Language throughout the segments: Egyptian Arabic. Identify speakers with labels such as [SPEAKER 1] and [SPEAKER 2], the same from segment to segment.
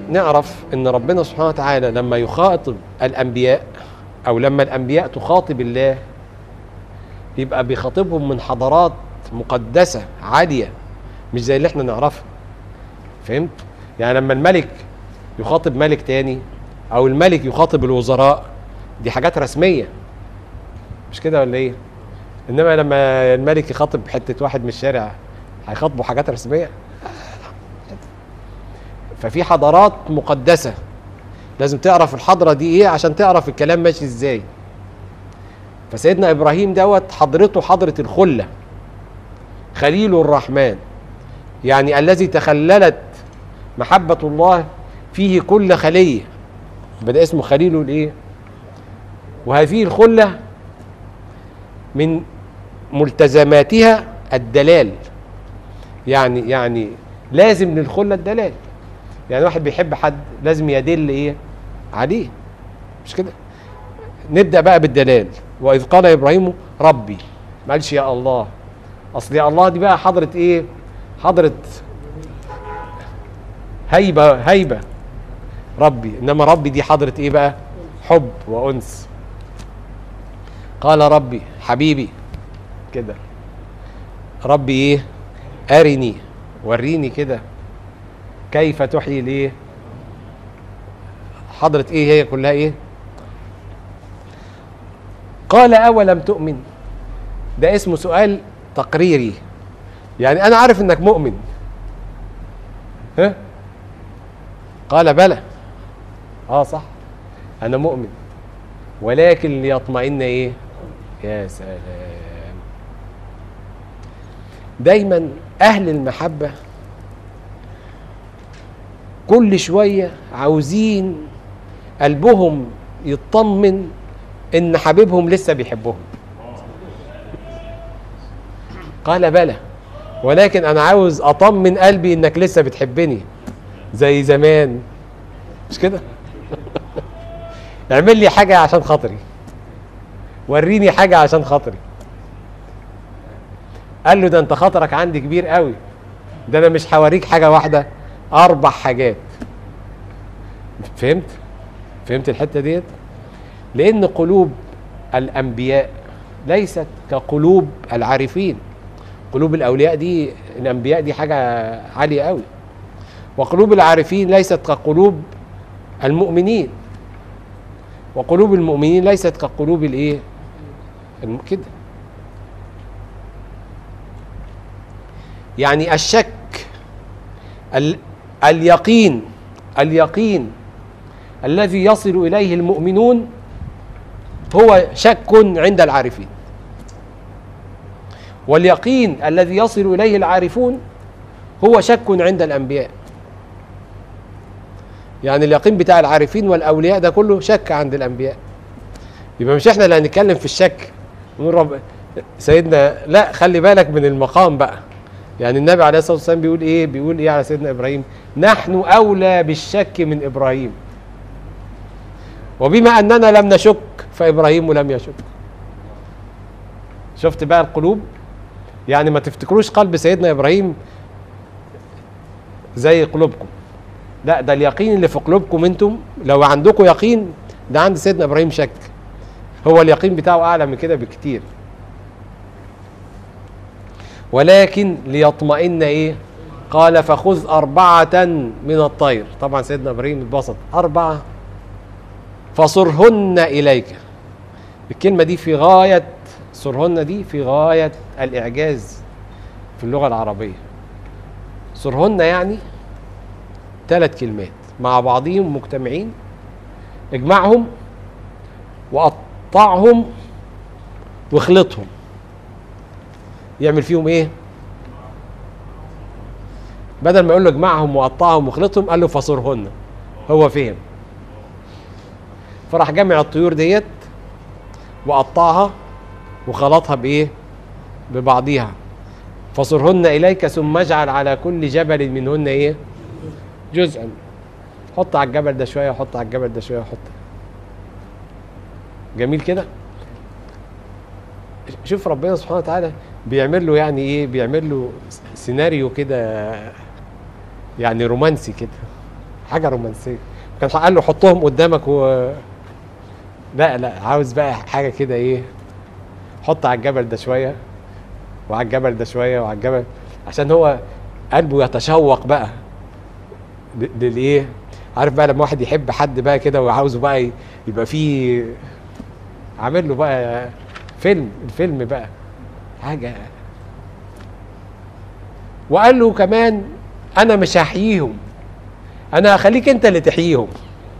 [SPEAKER 1] نعرف ان ربنا سبحانه وتعالى لما يخاطب الانبياء او لما الانبياء تخاطب الله يبقى بيخاطبهم من حضارات مقدسه عاليه مش زي اللي احنا نعرفها فهمت يعني لما الملك يخاطب ملك تاني او الملك يخاطب الوزراء دي حاجات رسميه مش كده ولا ايه انما لما الملك يخاطب حته واحد من الشارع هيخاطبوا حاجات رسميه ففي حضارات مقدسه لازم تعرف الحضره دي ايه عشان تعرف الكلام ماشي ازاي فسيدنا ابراهيم دوت حضرته حضره الخله خليل الرحمن يعني الذي تخللت محبه الله فيه كل خليه بدا اسمه خليل الايه وهذه الخله من ملتزماتها الدلال يعني يعني لازم للخله الدلال يعني واحد بيحب حد لازم يدل ايه عليه مش كده نبدا بقى بالدلال واذ قال ابراهيم ربي ما قالش يا الله اصل يا الله دي بقى حضره ايه حضره هيبه هيبه ربي انما ربي دي حضره ايه بقى حب وانس قال ربي حبيبي كده ربي ايه ارني وريني كده كيف تحيي الايه حضرة ايه هي كلها ايه قال اولم تؤمن ده اسمه سؤال تقريري يعني انا عارف انك مؤمن ها قال بلى اه صح انا مؤمن ولكن ليطمئن ايه يا سلام دايما اهل المحبه كل شويه عاوزين قلبهم يطمن ان حبيبهم لسه بيحبهم قال بلى ولكن انا عاوز اطمن قلبي انك لسه بتحبني زي زمان مش كده اعمل لي حاجه عشان خاطري وريني حاجه عشان خاطري قال له ده انت خطرك عندي كبير قوي ده انا مش هوريك حاجه واحده اربع حاجات فهمت فهمت الحته ديت لان قلوب الانبياء ليست كقلوب العارفين قلوب الاولياء دي الانبياء دي حاجه عاليه قوي وقلوب العارفين ليست كقلوب المؤمنين وقلوب المؤمنين ليست كقلوب الايه الم- كده يعني الشك ال اليقين اليقين الذي يصل اليه المؤمنون هو شك عند العارفين واليقين الذي يصل اليه العارفون هو شك عند الانبياء يعني اليقين بتاع العارفين والاولياء ده كله شك عند الانبياء يبقى مش احنا اللي هنتكلم في الشك نقول رب سيدنا لا خلي بالك من المقام بقى يعني النبي عليه الصلاه والسلام بيقول ايه بيقول ايه على سيدنا ابراهيم نحن اولى بالشك من ابراهيم وبما اننا لم نشك فابراهيم لم يشك شفت بقى القلوب يعني ما تفتكروش قلب سيدنا ابراهيم زي قلوبكم لا ده اليقين اللي في قلوبكم انتم لو عندكم يقين ده عند سيدنا ابراهيم شك هو اليقين بتاعه اعلى من كده بكتير ولكن ليطمئن ايه قال فخذ أربعة من الطير طبعا سيدنا إبراهيم اتبسط أربعة فصرهن إليك الكلمة دي في غاية صرهن دي في غاية الإعجاز في اللغة العربية صرهن يعني ثلاث كلمات مع بعضهم مجتمعين اجمعهم وقطعهم واخلطهم يعمل فيهم ايه بدل ما يقول له اجمعهم وقطعهم واخلطهم قال له فصرهن هو فهم فراح جمع الطيور ديت وقطعها وخلطها بايه ببعضيها فصرهن اليك ثم اجعل على كل جبل منهن ايه جزءا حط على الجبل ده شويه وحط على الجبل ده شويه وحط جميل كده شوف ربنا سبحانه وتعالى بيعمل له يعني ايه بيعمل له سيناريو كده يعني رومانسي كده حاجه رومانسيه كان قال له حطهم قدامك و لا لا عاوز بقى حاجه كده ايه حط على الجبل ده شويه وعلى الجبل ده شويه وعلى الجبل عشان هو قلبه يتشوق بقى ل- للايه عارف بقى لما واحد يحب حد بقى كده وعاوزه بقى ي- يبقى فيه عامل له بقى فيلم الفيلم بقى حاجه وقال له كمان انا مش هحييهم انا هخليك انت اللي تحييهم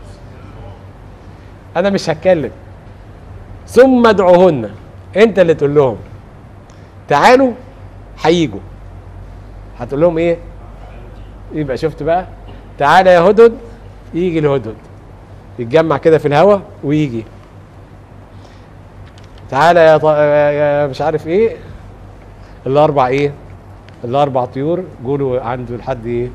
[SPEAKER 1] انا مش هتكلم ثم ادعوهن انت اللي تقول لهم تعالوا هيجوا هتقول لهم ايه يبقى شفت بقى تعالى يا هدد يجي الهدد يتجمع كده في الهوا ويجي تعالى يا, ط... يا مش عارف ايه الاربع ايه الاربع طيور قولوا عنده لحد ايه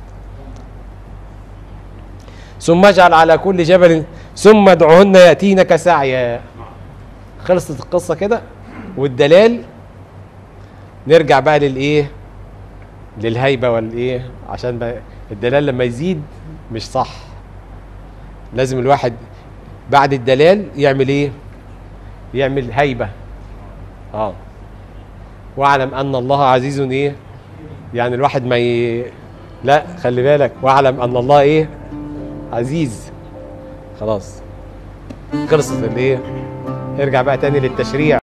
[SPEAKER 1] ثم اجعل على كل جبل ثم ادعوهن ياتينك سعيا خلصت القصه كده والدلال نرجع بقى للايه للهيبه والايه عشان بقى الدلال لما يزيد مش صح لازم الواحد بعد الدلال يعمل ايه يعمل هيبه اه واعلم ان الله عزيز ايه يعني الواحد ما ي... لا خلي بالك واعلم ان الله ايه عزيز خلاص خلصت الايه ارجع بقى تاني للتشريع